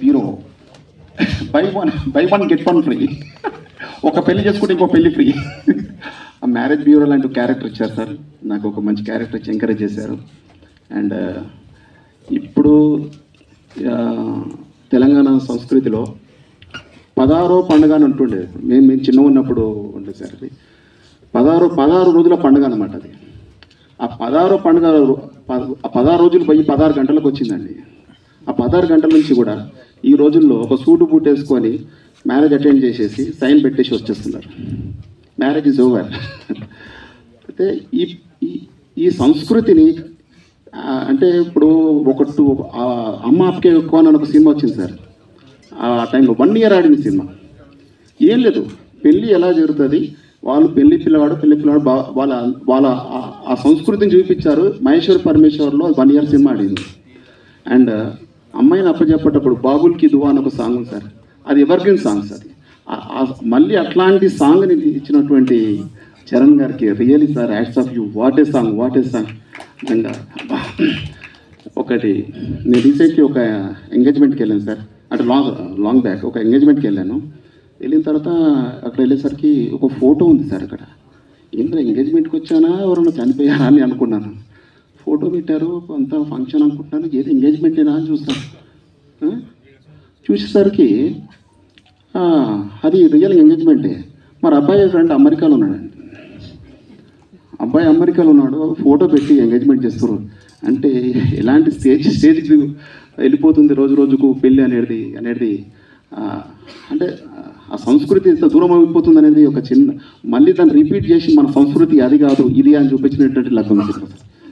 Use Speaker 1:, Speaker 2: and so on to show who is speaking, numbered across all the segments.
Speaker 1: Bureau buy one buy one get one free ఒక పెళ్లి చేసుకుంటే ఇంకో పెళ్లి ఫ్రీ ఆ మ్యారేజ్ బ్యూరో లాంటి క్యారెక్టర్ ఇచ్చారు సార్ నాకు ఒక మంచి క్యారెక్టర్ ఇచ్చి ఎంకరేజ్ చేశారు అండ్ ఇప్పుడు ఆ, తెలంగాణ సంస్కృతిలో పదహారో పండుగ అని ఉంటుండేది మేము మేము చిన్న ఉన్నప్పుడు ఉండే సార్ అది పదహారు పదహారు రోజుల పండుగ అనమాట అది ఆ పదహారు పండుగ రో- పద- ఆ పదహారు రోజులు పోయి పదహారు గంటలకు వచ్చిందండి ఆ పదహారు గంటల నుంచి కూడా ఈ రోజుల్లో ఒక సూటు బూట్ వేసుకొని మ్యారేజ్ అటెండ్ చేసేసి సైన్ పెట్టేసి వచ్చేస్తున్నారు మ్యారేజ్ ఇస్ ఓవర్ అయితే ఈ ఈ- ఈ సంస్కృతిని ఆ, అంటే ఇప్పుడు ఒక టూ ఆ, అమ్మ అప్పకే ఎక్కువ అని ఒక సినిమా వచ్చింది సార్ ఆ టైంలో వన్ ఇయర్ ఆడిన సినిమా ఏం లేదు పెళ్ళి ఎలా జరుగుతుంది వాళ్ళు పెళ్లి పిల్లవాడు పెళ్లి పిల్లవాడు బా- వాళ్ళ వాళ్ళ ఆ- ఆ సంస్కృతిని చూపించారు మహేశ్వర్ పరమేశ్వర్లో వన్ ఇయర్ సినిమా ఆడింది అండ్ అమ్మాయిని అప్పచెప్పేటప్పుడు బాబుల్కి దువా అని ఒక సాంగ్ ఉంది సార్ అది ఎవర్గ్రీన్ సాంగ్స్ అది ఆ- ఆ మళ్ళీ అట్లాంటి సాంగ్ని ఇచ్చినటువంటి చరణ్ గారికి really sir acts of you what a song what a song నిజంగా అబ్బా. ఒకటి నేను రీసెంట్లీ ఒక ఎంగేజ్మెంట్కి వెళ్ళాను సార్ అంటే లాంగ్ లాంగ్ బ్యాక్ ఒక ఎంగేజ్మెంట్కి వెళ్ళాను వెళ్ళిన తర్వాత అక్కడ వెళ్ళేసరికి ఒక ఫోటో ఉంది సార్ అక్కడ ఏంటో ఎంగేజ్మెంట్కి వచ్చానా ఎవరన్నా చనిపోయారా అని అనుకున్నాను ఫోటో పెట్టారు అంతా ఫంక్షన్ అనుకుంటున్నాను ఏది ఎంగేజ్మెంటేనా అని చూస్తాను ఆ? చూసేసరికి ఆ, అది రియల్ ఎంగేజ్మెంటే మరి అబ్బాయి ఫ్రెండ్ అమెరికాలో ఉన్నాడండి అబ్బాయి అమెరికాలో ఉన్నాడు ఫోటో పెట్టి ఎంగేజ్మెంట్ చేస్తారు అంటే ఎలాంటి స్టేజ్ స్టేజ్కి వెళ్ళిపోతుంది రోజు రోజుకు పెళ్ళి అనేది అనేది ఆ, అంటే ఆ సంస్కృతి ఎంత దూరం అయిపోతుంది అనేది ఒక చిన్న మళ్ళీ దాన్ని రిపీట్ చేసి మన సంస్కృతి అది కాదు ఇది అని చూపించినటువంటి లగ్గం సినిమా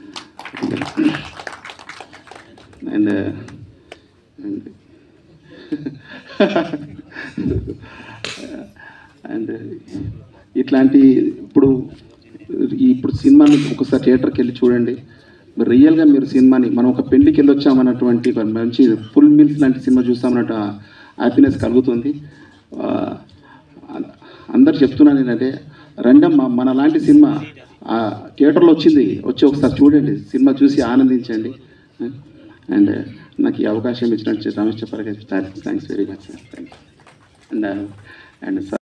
Speaker 1: అండ్ అండ్ ఇట్లాంటి ఇప్పుడు ఈ ఇప్పుడు సినిమాని ఒకసారి థియేటర్కి వెళ్ళి చూడండి మీరు రియల్గా మీరు సినిమాని మనం ఒక పెళ్లికి వెళ్ళి వచ్చామన్నటువంటి ఒక మంచి ఫుల్ మీల్స్ లాంటి సినిమా చూస్తామన్నట్టు హ్యాపీనెస్ కలుగుతుంది ఆ, అందరు చెప్తున్నాను ఏంటంటే రెండమ్మ మన లాంటి సినిమా ఆ, థియేటర్లో వచ్చింది వచ్చి ఒకసారి చూడండి సినిమా చూసి ఆనందించండి అండ్ నాకు ఈ అవకాశం ఇచ్చినట్టు రమేష్ చెప్పారు thanks very much sir thank and and sir